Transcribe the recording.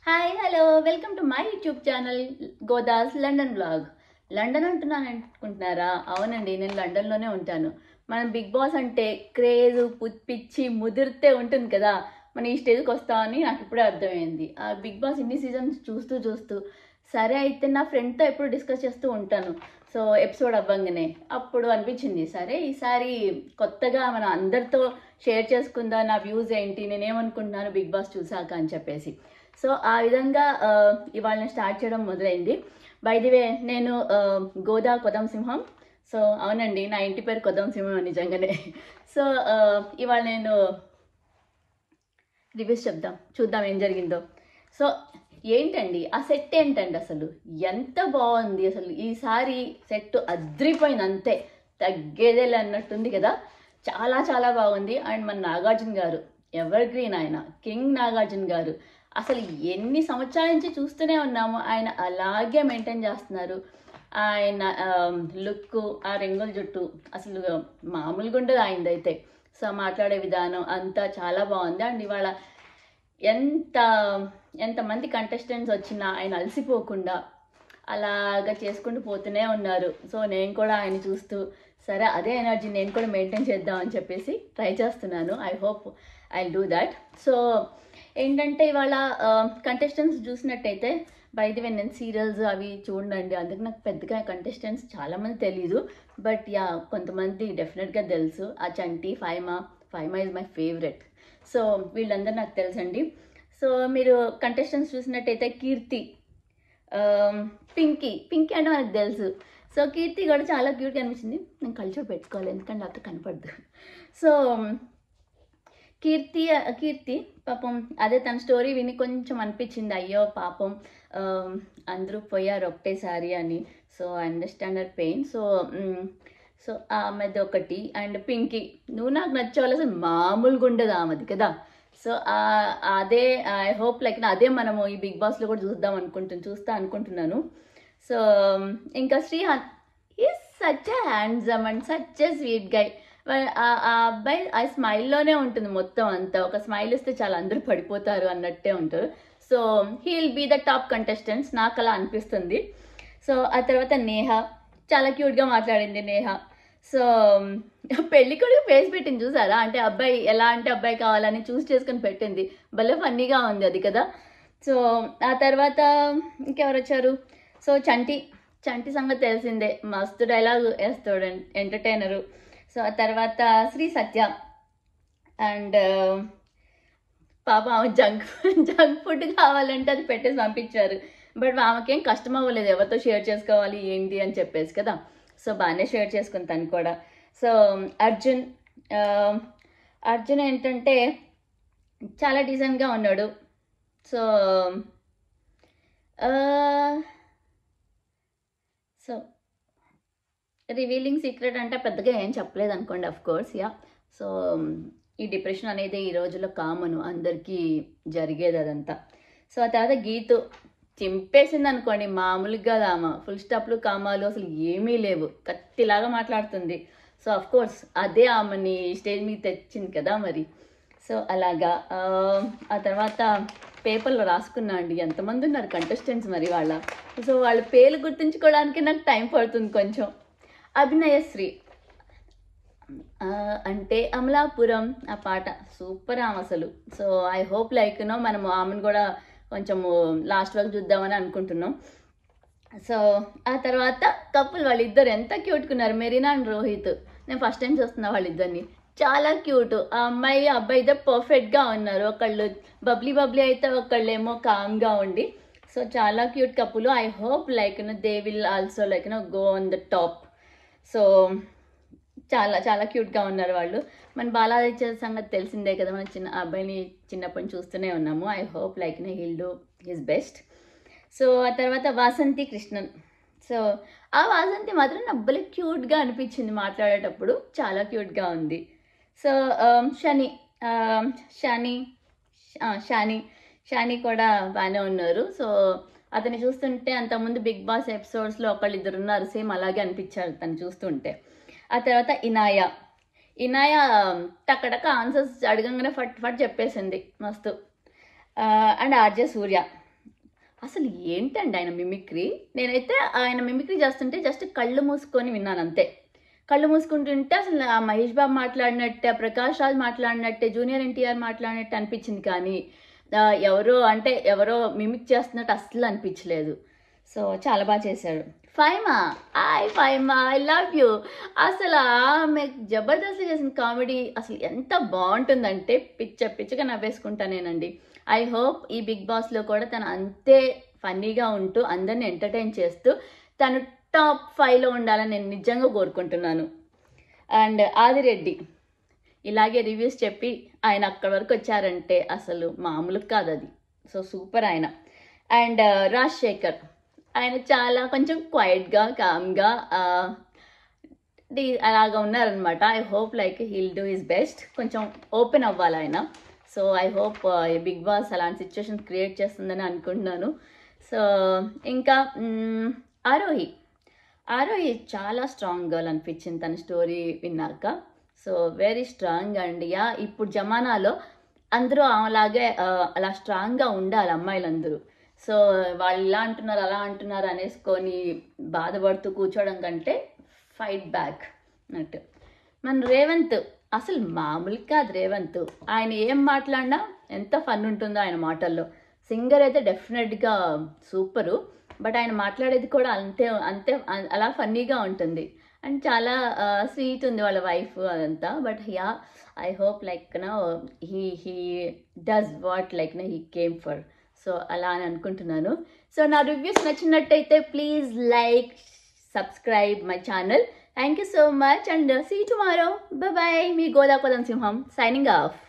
hi hello welcome to my YouTube channel గోదాస్ London blog London అంటున్నాను అనుకుంటున్నారా అవునండి నేను లండన్లోనే ఉంటాను మనం బిగ్ బాస్ అంటే క్రేజ్ పు- పిచ్చి ముదిరితే ఉంటుంది కదా మనం ఈ స్టేజ్కి వస్తామని నాకు ఇప్పుడే అర్థమైంది ఆ బిగ్ బాస్ ఇన్ని సీజన్స్ చూస్తూ చూస్తూ సరే అయితే నా ఫ్రెండ్తో ఎప్పుడు డిస్కస్ చేస్తూ ఉంటాను సో ఎపిసోడ్ అవ్వంగానే అప్పుడు అనిపించింది సరే ఈసారి కొత్తగా మన అందరితో షేర్ చేసుకుందా నా వ్యూస్ ఏంటి నేనేమనుకుంటున్నాను బిగ్ బాస్ చూసాక అని చెప్పేసి సో ఆ విధంగా ఆ, ఇవాళ నేను స్టార్ట్ చేయడం మొదలైంది బై ది వే నేను ఆ, గోదా కొదం సింహం సో అవునండి నా ఇంటి పేరు కొదం సింహం నిజంగానే సో ఆ, ఇవాళ నేను రివ్యూస్ చెప్దాం చూద్దాం ఏం జరిగిందో సో ఏంటండి ఆ సెట్ ఏంటండి అసలు ఎంత బాగుంది అసలు ఈసారి సెట్ అద్రిపోయింది అంతే తగ్గేదేలే అన్నట్టుంది కదా చాలా చాలా బాగుంది అండ్ మన నాగార్జున గారు ఎవర్ గ్రీన్ ఆయన కింగ్ నాగార్జున గారు అసలు ఎన్ని సంవత్సరాల నుంచి చూస్తూనే ఉన్నాము ఆయన అలాగే మెయింటైన్ చేస్తున్నారు ఆయన లుక్ ఆ రింగుల జుట్టు అసలు మామూలుగా ఉండదు ఆయనదైతే సో మాట్లాడే విధానం అంతా చాలా బాగుంది అండ్ ఇవాళ ఎంత ఎంతమంది కంటెస్టెంట్స్ వచ్చినా ఆయన అలసిపోకుండా అలాగా చేసుకుంటూ పోతూనే ఉన్నారు సో నేను కూడా ఆయన చూస్తూ సరే అదే ఎనర్జీ నేను కూడా మెయింటైన్ చేద్దామని చెప్పేసి ట్రై చేస్తున్నాను I hope I do that so ఏంటంటే ఇవాళ కంటెస్టెంట్స్ చూసినట్టయితే బై ది వే నేను సీరియల్స్ అవి చూడండి అందుకు నాకు పెద్దగా కంటెస్టెంట్స్ చాలామంది తెలీదు బట్ యా కొంతమంది డెఫినెట్గా తెలుసు ఆ Chanti Faima Faima is my favourite so వీళ్ళందరూ నాకు తెలుసండి సో మీరు కంటెస్టెంట్స్ చూసినట్టయితే కీర్తి ఆమ్, పింకీ పింకీ అంటే మనకు తెలుసు సో కీర్తి కూడా చాలా క్యూట్గా అనిపించింది నేను కల్చర్ పెట్టుకోవాలి ఎందుకంటే అక్కడ కనపడదు సో కీర్తి కీర్తి పాపం అదే తన స్టోరీ విని కొంచెం అనిపించింది అయ్యో పాపం ఆమ్, అందరూ పోయారు ఒకటేసారి అని so understand our pain so hmm, so ఆమెది ఒకటి అండ్ పింకీ నువ్వు నాకు నచ్చేవాళ్ళు అసలు మామూలుగా ఉండదు ఆమెది కదా సో ఆ- అదే ఐ హోప్ లైక్ అదే మనము ఈ బిగ్ బాస్లో కూడా చూద్దాం అనుకుంటున్నాను చూస్తా అనుకుంటున్నాను సో ఇంకా Srihan is such a handsome and such a sweet guy ఆ ఆ అబ్బాయి ఆ స్మైల్లోనే ఉంటుంది మొత్తం అంతా ఒక స్మైల్ ఇస్తే చాలా అందరూ పడిపోతారు అన్నట్టే ఉంటారు so he'll be the top contestants నాకు అలా అనిపిస్తుంది సో ఆ తర్వాత నేహ చాలా క్యూట్గా మాట్లాడింది నేహ సో పెళ్లి కొడుకు ఫేస్ పెట్టింది చూసారా అంటే అబ్బాయి ఎలా అంటే అబ్బాయి కావాలని చూస్ చేసుకొని పెట్టింది భలే ఫన్నీగా ఉంది అది కదా సో ఆ తర్వాత ఇంకెవరు వచ్చారు సో చంటి చంటి సంగతి తెలిసిందే మస్తు డైలాగ్ వేస్తాడు ఎంటర్టైనరు సో ఆ తర్వాత శ్రీ సత్య అండ్ పాప ఆమె జంక్ జంక్ ఫుడ్ కావాలంటే అది పెట్టేసి పంపించారు బట్ ఆమెకేం కష్టం అవ్వలేదు ఎవరితో షేర్ చేసుకోవాలి ఏంటి అని చెప్పేసి కదా సో బాగానే షేర్ చేసుకుని తను కూడా సో అర్జున్ ఆ, అర్జున్ ఏంటంటే చాలా డీసెంట్గా ఉన్నాడు సో ఆ, సో రివీలింగ్ సీక్రెట్ అంటే పెద్దగా ఏం చెప్పలేదు అనుకోండి అఫ్ కోర్స్ యా సో ఈ డిప్రెషన్ అనేది ఈ రోజుల్లో కామన్ అందరికీ జరిగేది అదంతా సో ఆ తర్వాత గీతు చింపేసింది అనుకోండి మామూలుగా ఆమె ఫుల్ స్టాప్లు కామాలు అసలు ఏమీ లేవు కత్తిలాగా మాట్లాడుతుంది సో అఫ్ కోర్స్ అదే ఆమెని స్టేజ్ మీద తెచ్చింది కదా మరి సో అలాగా ఆ, ఆ తర్వాత పేపర్లో రాసుకున్నా అండి ఎంతమంది ఉన్నారు కంటెస్టెంట్స్ మరి వాళ్ళ సో వాళ్ళ పేర్లు గుర్తుంచుకోవడానికి నాకు టైం పడుతుంది కొంచెం అభినయశ్రీ ఆ, అంటే అమలాపురం ఆ పాట సూపర్ ఆమె అసలు so I hope like know మనము ఆమెను కూడా కొంచెము లాస్ట్ వరకు చూద్దామని అనుకుంటున్నాం సో ఆ తర్వాత కప్పులు వాళ్ళిద్దరు ఎంత క్యూట్కున్నారు మెరీనా అండ్ రోహిత్ నేను ఫస్ట్ టైం చూస్తున్నా వాళ్ళిద్దరిని చాలా క్యూట్ ఆ అమ్మాయి ఆ అబ్బాయి అయితే పర్ఫెక్ట్గా ఉన్నారు ఒకళ్ళు బబ్లీ బబ్లీ అయితే ఒకళ్ళేమో కామ్గా ఉండి సో చాలా క్యూట్ కప్పులు I hope like know they will also like know go on the top so చాలా చాలా క్యూట్గా ఉన్నారు వాళ్ళు మన బాలాదిత్య సంగతి తెలిసిందే కదా మన చిన్న ఆ అబ్బాయిని చిన్నప్పటి నుంచి చూస్తూనే ఉన్నాము ఐ హోప్ లైక్ నే he'll do his best so ఆ తర్వాత వాసంతి కృష్ణన్ సో ఆ వాసంతి మాత్రం నాకు భలే క్యూట్గా అనిపించింది మాట్లాడేటప్పుడు చాలా క్యూట్గా ఉంది సో శని ఆ, శని ఆ, షాని షాని కూడా బాగానే ఉన్నారు సో అతన్ని చూస్తుంటే అంతకుముందు బిగ్ బాస్ ఎపిసోడ్స్లో ఒకళ్ళు ఇద్దరు ఉన్నారు సేమ్ అలాగే అనిపించారు తను చూస్తుంటే ఆ తర్వాత ఇనాయ ఇనాయ టక్కడక్క ఆన్సర్స్ అడగంగానే ఫట్ ఫట్ చెప్పేసింది మస్తు అండ్ ఆర్జే సూర్య అసలు ఏంటండి ఆయన మిమిక్రీ నేనైతే ఆయన మిమిక్రీ చేస్తుంటే జస్ట్ కళ్ళు మూసుకొని విన్నాను అంతే కళ్ళు మూసుకుంటుంటే అసలు ఆ మహేష్ బాబు మాట్లాడినట్టే ఆ ప్రకాష్ రాజ్ మాట్లాడినట్టే జూనియర్ ఎన్టీఆర్ మాట్లాడినట్టు అనిపించింది కానీ ఆ, ఎవరో అంటే ఎవరో మిమిక్ చేస్తున్నట్టు అస్సలు అనిపించలేదు సో చాలా బాగా చేశాడు Faima I Faima I love you అసలు ఆమె జబర్దస్త్ చేసిన కామెడీ అసలు ఎంత బాగుంటుందంటే పిచ్చ పిచ్చగా నవ్వేసుకుంటానేనండి ఐ హోప్ ఈ బిగ్ బాస్లో కూడా తను అంతే ఫన్నీగా ఉంటూ అందరిని ఎంటర్టైన్ చేస్తూ తను టాప్ ఫైవ్లో ఉండాలని నేను నిజంగా కోరుకుంటున్నాను అండ్ ఆదిరెడ్డి ఇలాగే రివ్యూస్ చెప్పి ఆయన అక్కడి వరకు వచ్చారంటే అసలు మామూలు కాదు అది సో సూపర్ ఆయన అండ్ రాజశేఖర్ ఆయన చాలా కొంచెం క్వైట్గా కామ్గా అలాగా ఉన్నారనమాట I hope like he'll do his best కొంచెం ఓపెన్ అవ్వాలి ఆయన so I hope Bigg Boss అలాంటి సిచ్యువేషన్ క్రియేట్ చేస్తుందని అనుకుంటున్నాను సో ఇంకా మ్, ఆరోహి ఆరోహి చాలా స్ట్రాంగ్ గర్ల్ అనిపించింది తన స్టోరీ విన్నాక సో వెరీ స్ట్రాంగ్ అండి యా ఇప్పుడు జమానాలో అందరూ అలాగే ఆ, అలా స్ట్రాంగ్గా ఉండాలి అమ్మాయిలందరూ సో వాళ్ళు ఇలా అంటున్నారు అలా అంటున్నారు అనేసుకొని బాధపడుతూ కూర్చోవడం కంటే ఫైట్ బ్యాక్ అన్నట్టు మన రేవంత్ అసలు మామూలు కాదు రేవంత్ ఆయన ఏం మాట్లాడినా ఎంత ఫన్ ఉంటుందో ఆయన మాటల్లో సింగర్ అయితే డెఫినెట్గా సూపరు బట్ ఆయన మాట్లాడేది కూడా అంతే అంతే అ- అలా ఫన్నీగా ఉంటుంది అండ్ చాలా స్వీట్ ఉంది వాళ్ళ వైఫ్ అదంతా but yeah I hope like know he he does what like know he came for so అలా అని అనుకుంటున్నాను సో నా రివ్యూస్ నచ్చినట్టయితే please like subscribe my channel thank you so much and see tomorrow bye మీ గోదాపదం సింహం signing of